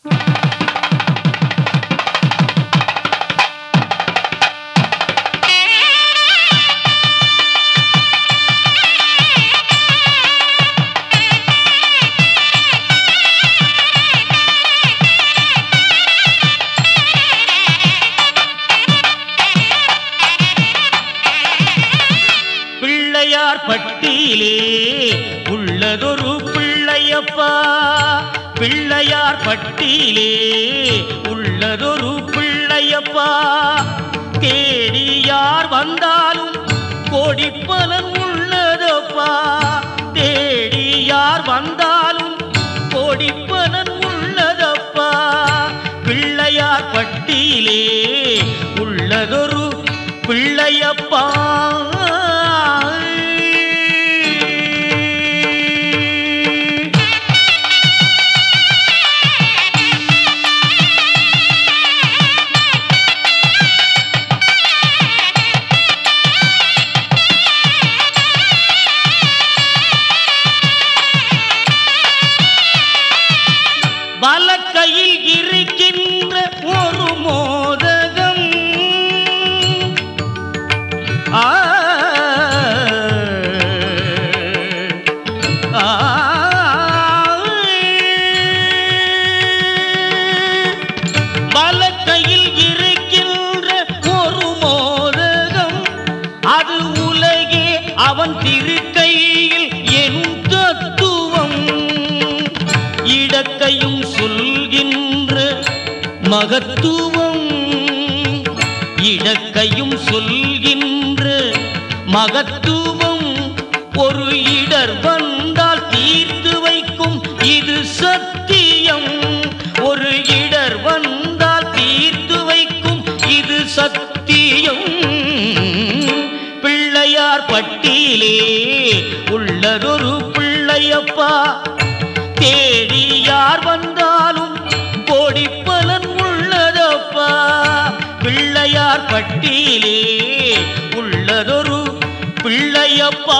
பிள்ளையார் பட்டியிலே உள்ளதொரு பிள்ளையப்பா பிள்ளையார் பட்டியிலே உள்ளதொரு பிள்ளையப்பா தேடி யார் வந்தாலும் கோடி பலன் உள்ளதப்பா தேடி யார் வந்தாலும் கோடி பலன் உள்ளதப்பா பிள்ளையார் பட்டியிலே உள்ளதொரு பிள்ளையப்பா வலக்கையில் இருக்கின்ற ஒரு மோதகம் ஆ ஆ. வலக்கையில் இருக்கின்ற ஒரு மோதகம் அது உலகே அவன் திருக்கையில் எனும் தத்துவம் இடக்கையும் சொல்கின்ற மகத்துவம் இடக்கையும் சொல்கின்ற மகத்துவம் ஒரு இடர் வந்தால் தீர்த்து வைக்கும் இது சத்தியம் ஒரு இடர் வந்தால் தீர்த்து வைக்கும் இது சத்தியம் பிள்ளையார் பட்டியிலே உள்ளதொரு பிள்ளையப்பா தேடி யார் வந்தாலும் கோடி பலன் உள்ளதப்பா பிள்ளையார் பட்டியிலே உள்ளதொரு பிள்ளையப்பா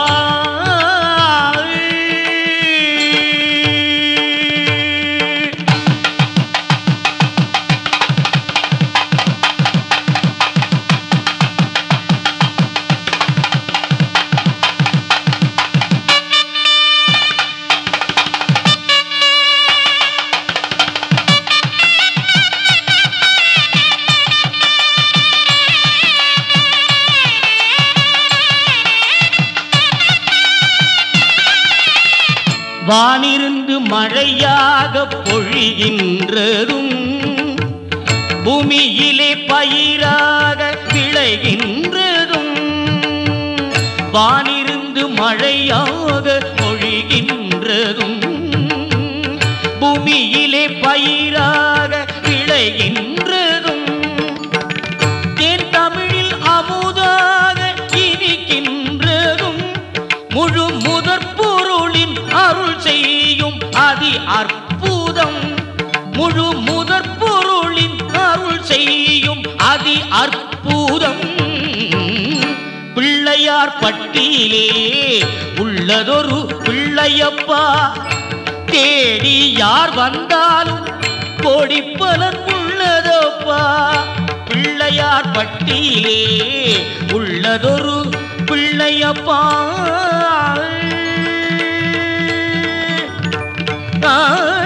வானிருந்து மழையாக பொழிகின்றதும் பூமியிலே பயிராக விளைகின்றதும் வானிருந்து மழையாக பொழிகின்றதும் பூமியிலே பயிராக விளைகின்றதும் தேன் தமிழில் அமுதாக இனிக்கின்றதும் முழு முதற் பொருளின் அருள் செய்யும் அதி அற்புதம் முழு முதற் பொருளின் அருள் செய்யும் அதி அற்புதம் பிள்ளையார் பட்டியிலே உள்ளதொரு பிள்ளையப்பா தேடி யார் வந்தாலும் கோடி பலன் உள்ளதப்பா பிள்ளையார் பட்டியிலே உள்ளதொரு பிள்ளையப்பா ஆ